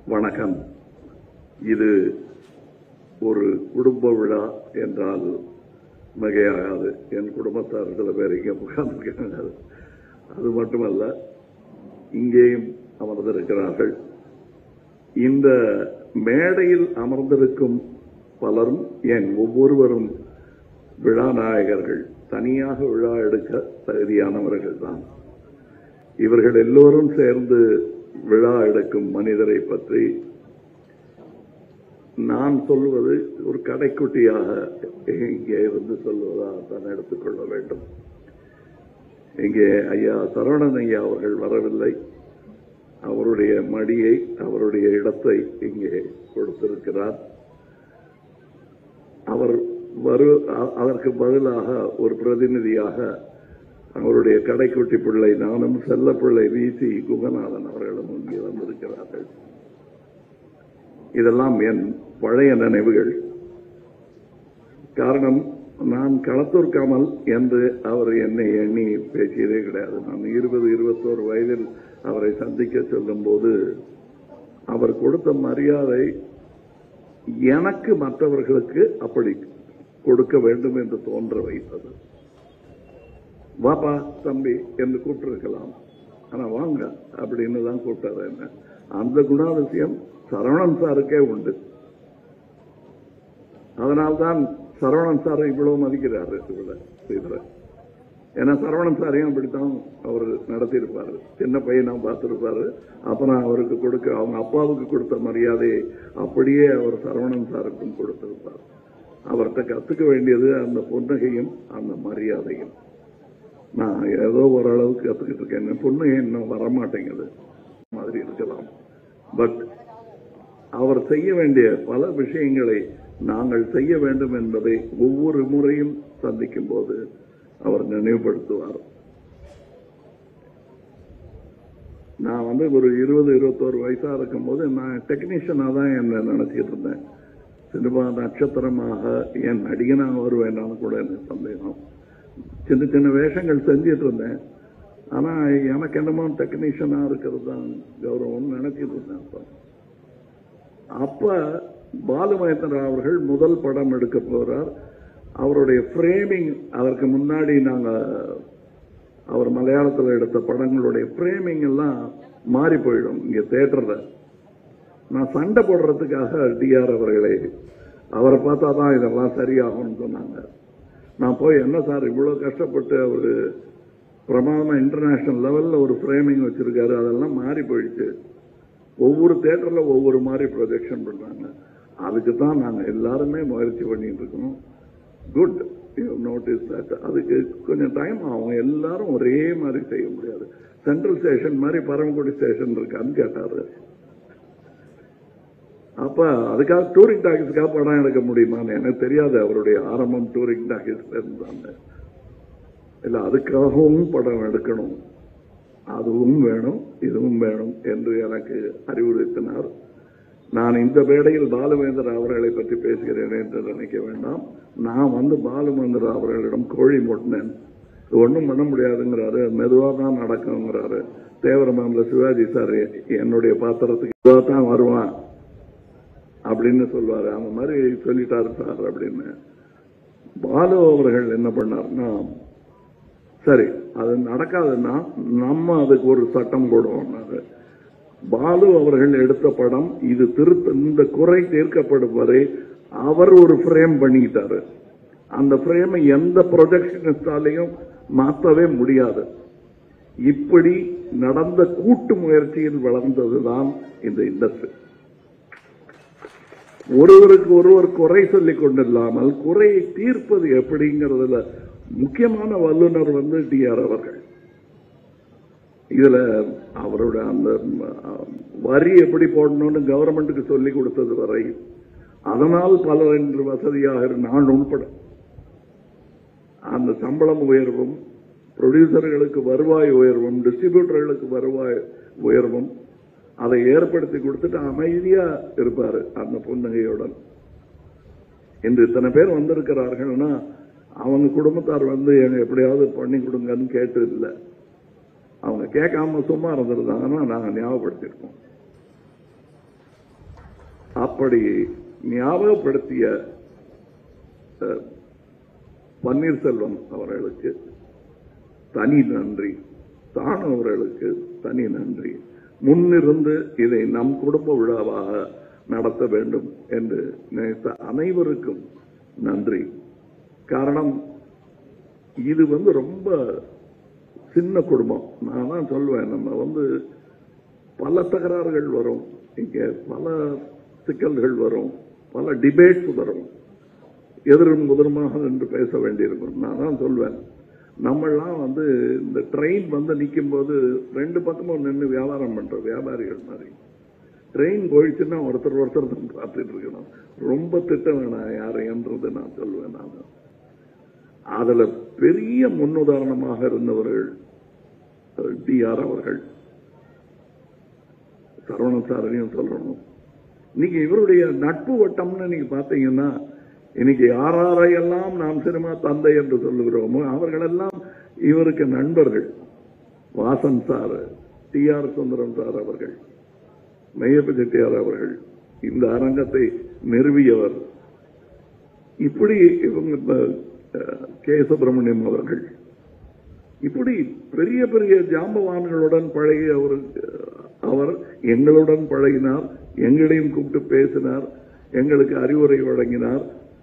வணக்கம் இது ஒரு குடும்ப விழா என்றால் மிகையாகாது என் குடும்பத்தார் சில பேர் இங்கே உட்கார்ந்துருக்காங்க அது மட்டுமல்ல இங்கேயும் அமர்ந்திருக்கிறார்கள் இந்த மேடையில் அமர்ந்திருக்கும் பலரும் என் ஒவ்வொருவரும் விழா நாயகர்கள் தனியாக விழா எடுக்க தகுதியானவர்கள் தான் இவர்கள் எல்லோரும் சேர்ந்து விழா எடுக்கும் மனிதரை பற்றி நான் சொல்வது ஒரு கடைக்குட்டியாக இங்கே இருந்து சொல்வதாக தான் எடுத்துக்கொள்ள வேண்டும் இங்கே ஐயா சரவணன் ஐயா அவர்கள் வரவில்லை அவருடைய மடியை அவருடைய இடத்தை இங்கே கொடுத்திருக்கிறார் அவர் வரு அ- அதற்கு பதிலாக ஒரு பிரதிநிதியாக அவருடைய கடைக்குட்டி பிள்ளை நானும் செல்ல பிள்ளை விசி குகநாதன் அவர்களும் இங்கே வந்திருக்கிறார்கள் இதெல்லாம் என் பழைய நினைவுகள் காரணம் நான் களத்தூர் கமல் என்று அவர் என்னை எண்ணி பேசியதே கிடையாது நான் இருபது இருபத்தோரு வயதில் அவரை சந்திக்க செல்லும் போது அவர் கொடுத்த மரியாதை எனக்கு மற்றவர்களுக்கு அப்படி கொடுக்க வேண்டும் என்று தோன்ற வைத்தது வாப்பா தம்பி என்று கூப்பிட்டிருக்கலாம் ஆனா வாங்க அப்படின்னு தான் கூப்பிட்டாரு என்ன அந்த குணாதிசயம் சரவணன் சாருக்கே உண்டு அதனால்தான் சரவணன் சாரை இவ்வளவு மதிக்கிறாரு இதுல இதுல ஏன்னா சரவணன் சாரையும் அப்படித்தான் அவர் நடத்தியிருப்பாரு சின்ன பையனா பார்த்திருப்பாரு அப்புறம் அவருக்கு கொடுக்க அவங்க அப்பாவுக்கு கொடுத்த மரியாதையை அப்படியே அவர் சரவணன் சாருக்கும் கொடுத்திருப்பார் அவர்கிட்ட கத்துக்க வேண்டியது அந்த புன்னகையும் அந்த மரியாதையும் நான் ஏதோ ஓரளவுக்கு கத்துக்கிட்டு இருக்கேன் என் புன்னகை இன்னும் வரமாட்டேங்குது மாதிரி இருக்கலாம் பட் அவர் செய்ய வேண்டிய பல விஷயங்களை நாங்கள் செய்ய வேண்டும் என்பதை ஒவ்வொரு முறையும் சந்திக்கும் போது அவர் நினைவுபடுத்துவார் நான் வந்து ஒரு இருபது இருபத்தோரு வயசா இருக்கும்போது நான் டெக்னீஷியனா தான் என்ன நினைச்சிட்டு இருந்தேன் சினிமா நட்சத்திரமாக என் நடிகனாக வருவேனான்னு கூட எனக்கு சந்தேகம் சின்ன சின்ன வேஷங்கள் செஞ்சிட்டு இருந்தேன் ஆனா எனக்கு என்னமோ டெக்னீஷியனா இருக்கிறது தான் கௌரவம் நினைச்சிட்டு இருந்தேன் அப்ப அப்ப பாலுமகேந்திரா அவர்கள் முதல் படம் எடுக்க போறார் அவருடைய ஃப்ரேமிங் அதற்கு முன்னாடி நாங்க அவர் மலையாளத்தில் எடுத்த படங்களுடைய ஃப்ரேமிங் எல்லாம் மாறி போயிடும் இங்க தேட்டர்ல நான் சண்டை போடுறதுக்காக டிஆர் அவர்களை அவரை பார்த்தா தான் இதெல்லாம் சரியாகும்னு சொன்னாங்க நான் போய் என்ன சார் இவ்வளவு கஷ்டப்பட்டு அவரு பிரமாதமா இன்டர்நேஷனல் லெவல்ல ஒரு ஃப்ரேமிங் வச்சிருக்காரு அதெல்லாம் மாறி போயிடுச்சு ஒவ்வொரு தேட்டர்ல ஒவ்வொரு மாதிரி ப்ரொஜெக்ஷன் பண்றாங்க அதுக்கு தான் நாங்க எல்லாருமே முயற்சி பண்ணிட்டு இருக்கோம் குட் நோட்டீஸ் தட் அதுக்கு கொஞ்சம் டைம் ஆகும் எல்லாரும் ஒரே மாதிரி செய்ய முடியாது சென்ட்ரல் ஸ்டேஷன் மாதிரி பரமக்குடி ஸ்டேஷன் இருக்கான்னு கேட்டாரு அப்ப அதுக்காக டூரிங் டாக்கிஸ்க்காக படம் எடுக்க முடியுமான்னு எனக்கு தெரியாது அவருடைய ஆரம்பம் டூரிங் டாக்கிஸ்ல இருந்தாங்க இல்ல அதுக்காகவும் படம் எடுக்கணும் அதுவும் வேணும் இதுவும் வேணும் என்று எனக்கு அறிவுறுத்தினார் நான் இந்த மேடையில் பாலுமேந்திர அவர்களை பற்றி பேசுகிறேன் என்று நினைக்க வேண்டாம் நான் வந்து பாலுமேந்திர அவர்களிடம் கோழி மூட்டினேன் இது ஒன்றும் பண்ண முடியாதுங்கிறாரு மெதுவாக தான் நடக்குங்கிறாரு தேவரமான்ல சிவாஜி சார் என்னுடைய பாத்திரத்துக்கு மெதுவாக தான் வருவான் அப்படின்னு சொல்வாரு அந்த மாதிரி சொல்லிட்டாரு சார் அப்படின்னு பாலு அவர்கள் என்ன பண்ணார்னா சரி அது நடக்காதுன்னா நம்ம அதுக்கு ஒரு சட்டம் போடுவோம்னாரு பாலு அவர்கள் எடுத்த படம் இது திருத்த இந்த குறை தீர்க்கப்படும் வரை அவர் ஒரு ஃப்ரேம் பண்ணிக்கிட்டாரு அந்த ஃப்ரேமை எந்த ப்ரொஜெக்ஷனிஸ்டாலையும் மாற்றவே முடியாது இப்படி நடந்த கூட்டு முயற்சியில் வளர்ந்ததுதான் இந்த இண்டஸ்ட்ரி ஒருவருக்கு ஒருவர் குறை சொல்லிக் கொண்டில்லாமல் குறையை தீர்ப்பது எப்படிங்கிறதுல முக்கியமான வல்லுனர் வந்து டிஆர் அவர்கள் இதுல அவரோட அந்த அஹ், வரி எப்படி போடணும்னு கவர்மெண்ட்டுக்கு சொல்லி கொடுத்தது வரை அதனால் பலர் இன்று வசதியாக நான் உட்பட அந்த சம்பளம் உயர்வும் ப்ரொடியூசர்களுக்கு வருவாய் உயர்வும் டிஸ்ட்ரிபியூட்டர்களுக்கு வருவாய் உயர்வும் அதை ஏற்படுத்தி கொடுத்துட்டு அமைதியா இருப்பாரு அந்த புன்னகையுடன் இன்று இத்தனை பேர் வந்திருக்கிறார்கள்னா அவங்க குடும்பத்தார் வந்து எங்க எப்படியாவது பண்ணி கொடுங்கன்னு கேட்டு இல்லை அவங்க கேட்காம சும்மா இருந்திருந்தாங்கன்னா நாங்க ஞாபகப்படுத்திருக்கோம் அப்படி ஞாபகப்படுத்திய அஹ், பன்னீர்செல்வம் அவர்களுக்கு தனி நன்றி தானு அவர்களுக்கு தனி நன்றி முன்னிருந்து இதை நம் குடும்ப விழாவாக நடத்த வேண்டும் என்று நினைத்த அனைவருக்கும் நன்றி காரணம் இது வந்து ரொம்ப சின்ன குடும்பம் நான் தான் சொல்லுவேன் நம்ம வந்து பல தகராறுகள் வரும் இங்க பல சிக்கல்கள் வரும் பல டிபேட்ஸ் வரும் எதிரும் முதலுமாக நின்று பேச வேண்டியிருக்கும் நான் தான் சொல்வேன் நம்மெல்லாம் வந்து இந்த ட்ரெயின் வந்து நிற்கும் போது ரெண்டு பக்கமும் நின்று வியாபாரம் பண்ற வியாபாரிகள் மாதிரி ட்ரெயின் போயிடுச்சுன்னா ஒருத்தர் ஒருத்தர் தான் பார்த்துட்டு இருக்கணும் ரொம்ப திட்ட வேணாம் யாரைன்றது நான் சொல்லுவேன் நான் அதுல பெரிய முன்னுதாரணமாக இருந்தவர்கள் டிஆர் அவர்கள் சரவணன் சாரையும் சொல்லணும் இன்னைக்கு இவருடைய நட்பு வட்டம்னு நீங்க பாத்தீங்கன்னா இன்னைக்கு யாராரையெல்லாம் நாம் சினிமா தந்தை என்று சொல்லுகிறோமோ அவர்களெல்லாம் இவருக்கு நண்பர்கள் Vasan sir T R Sundaram sir அவர்கள் மெய்யப்ப செட்டியார் அவர்கள் இந்த அரங்கத்தை நிறுவியவர் இப்படி இவங்க இப்ப, அஹ், கே சுப்பிரமணியம் அவர்கள் இப்படி பெரிய பெரிய ஜாம்பவான்களுடன் பழகி அவர் அவர் எங்களுடன் பழகினார் எங்களையும் கூப்பிட்டு பேசினார் எங்களுக்கு அறிவுரை வழங்கினார்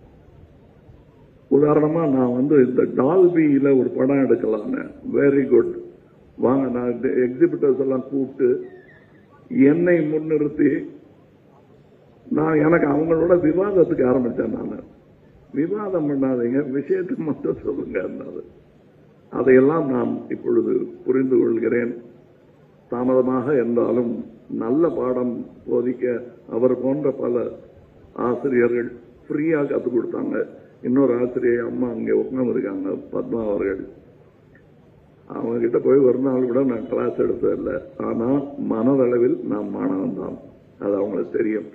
உதாரணமா நான் வந்து இந்த டால்பியில ஒரு படம் எடுக்கலான்னு வெரி குட் வாங்க நான் எக்ஸிபிட்டர்ஸ் எல்லாம் கூப்பிட்டு என்னை முன்னிறுத்தி நான் எனக்கு அவங்களோட விவாதத்துக்கு ஆரம்பிச்சேன் நான் விவாதம் பண்ணாதீங்க விஷயத்தை மட்டும் சொல்லுங்க அதையெல்லாம் நான் இப்பொழுது புரிந்து கொள்கிறேன் தாமதமாக இருந்தாலும் நல்ல பாடம் போதிக்க அவர் போன்ற பல ஆசிரியர்கள் ஃப்ரீயா கற்றுக் கொடுத்தாங்க இன்னொரு ஆசிரியர் அம்மா அங்கே உட்கார்ந்துருக்காங்க பத்மா அவர்கள் அவங்க கிட்ட போய் ஒரு நாள் கூட நான் கிளாஸ் எடுத்ததில்லை ஆனா மனதளவில் நான் மாணவன் தான் அது அவங்களுக்கு தெரியும்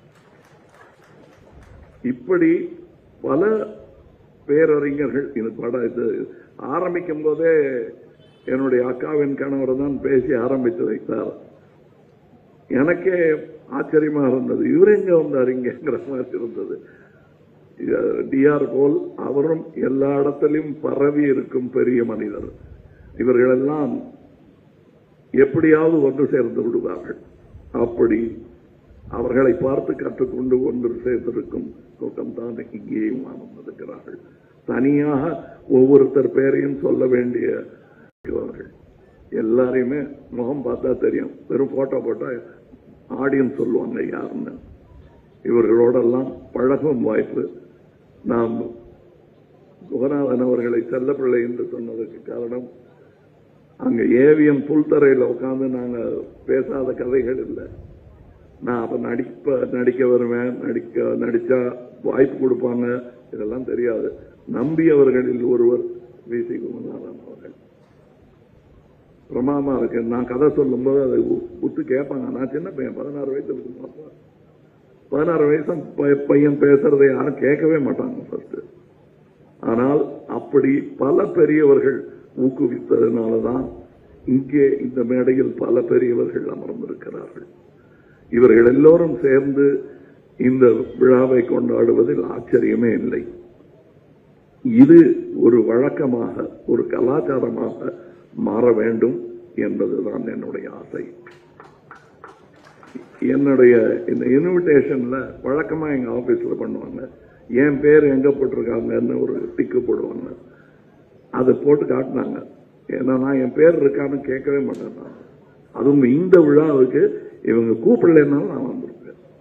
இப்படி பல பேரறிஞர்கள் இது படம் இது ஆரம்பிக்கும் போதே என்னுடைய அக்காவின் கணவர் தான் பேசி ஆரம்பித்து வைத்தார் எனக்கே ஆச்சரியமா இருந்தது இவர் எங்க வந்தார் இங்கிற மாதிரி இருந்தது டிஆர் போல் அவரும் எல்லா இடத்திலும் பரவி இருக்கும் பெரிய மனிதர் இவர்களெல்லாம் எப்படியாவது ஒன்று சேர்ந்து விடுவார்கள் அப்படி அவர்களை பார்த்து கற்றுக்கொண்டு ஒன்று சேர்ந்திருக்கும் கூட்டம் தான் இங்கேயும் அமர்ந்திருக்கிறார்கள் தனியாக ஒவ்வொருத்தர் பேரையும் சொல்ல வேண்டிய இருக்கிறார்கள் எல்லாரையுமே முகம் பார்த்தா தெரியும் வெறும் போட்டோ போட்டா ஆடியன்ஸ் சொல்லுவாங்க யாருன்னு இவர்களோடெல்லாம் பழகும் வாய்ப்பு நாம் குகநாதன் அவர்களை செல்லப்பிள்ளை என்று சொன்னதற்கு காரணம் அங்க ஏவிஎம் புல்தரையில் உட்கார்ந்து நாங்க பேசாத கதைகள் இல்லை நான் அப்ப நடிப்ப நடிக்க வருவேன் நடிக்க நடிச்சா வாய்ப்பு கொடுப்பாங்க இதெல்லாம் தெரியாது நம்பியவர்களில் ஒருவர் வி சி குமரநாதன் அவர்கள் பிரமாமா இருக்கு நான் கதை சொல்லும்போது அதை உ- உத்து கேட்பாங்க நான் சின்ன பையன் பதினாறு வயசு இருக்குமா பதினாறு வயசு பை- பையன் பேசுறதை யாரும் கேட்கவே மாட்டாங்க ஃபர்ஸ்ட் ஆனால் அப்படி பல பெரியவர்கள் ஊக்குவித்ததுனாலதான் இங்கே இந்த மேடையில் பல பெரியவர்கள் அமர்ந்திருக்கிறார்கள் இவர்கள் எல்லோரும் சேர்ந்து இந்த விழாவை கொண்டாடுவதில் ஆச்சரியமே இல்லை இது ஒரு வழக்கமாக ஒரு கலாச்சாரமாக மாற வேண்டும் என்பதுதான் என்னுடைய ஆசை என்னுடைய இந்த இன்விடேஷன்ல வழக்கமா எங்க ஆபீஸ்ல பண்ணுவாங்க என் பேர் எங்க போட்டிருக்காங்கன்னு ஒரு டிக்கு போடுவாங்க அதை போட்டு காட்டினாங்க ஏன்னா நான் என் பேர் இருக்கான்னு கேட்கவே மாட்டேன் நான். அதுவும் இந்த விழாவுக்கு இவங்க கூப்பிடலைன்னாலும் நான் வந்திருப்பேன்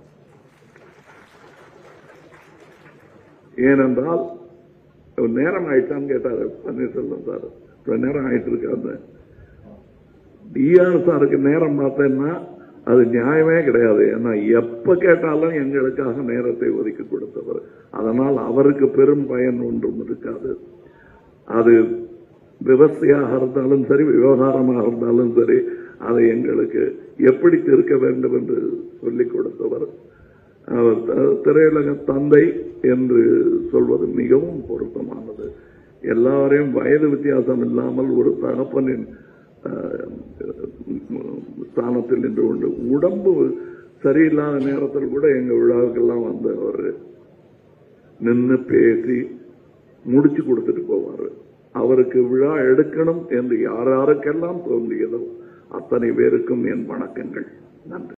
ஏனென்றால் ஒரு நேரம் ஆயிடுச்சான்னு கேட்டாரு பன்னீர்செல்வம் சார் இப்ப நேரம் ஆயிட்டு இருக்காங்க டிஆர் சாருக்கு நேரம் பார்த்தேன்னா அது நியாயமே கிடையாது ஏன்னா எப்ப கேட்டாலும் எங்களுக்காக நேரத்தை ஒதுக்கி கொடுத்தவர் அதனால் அவருக்கு பெரும் பயன் ஒன்றும் இருக்காது அது விவசாயாக இருந்தாலும் சரி விவகாரமாக இருந்தாலும் சரி அதை எங்களுக்கு எப்படி தீர்க்க வேண்டும் என்று சொல்லிக் கொடுத்தவர் அவர் த- திரையுலக தந்தை என்று சொல்வது மிகவும் பொருத்தமானது எல்லாரையும் வயது வித்தியாசம் இல்லாமல் ஒரு தகப்பனின் அஹ், ஸ்தானத்தில் நின்று கொண்டு உடம்பு சரியில்லாத நேரத்தில் கூட எங்க விழாவுக்கெல்லாம் வந்து அவர் நின்று பேசி முடிச்சு கொடுத்துட்டு போவார் அவருக்கு விழா எடுக்கணும் என்று யார் யாருக்கெல்லாம் தோன்றியதோ அத்தனை பேருக்கும் என் வணக்கங்கள் நன்றி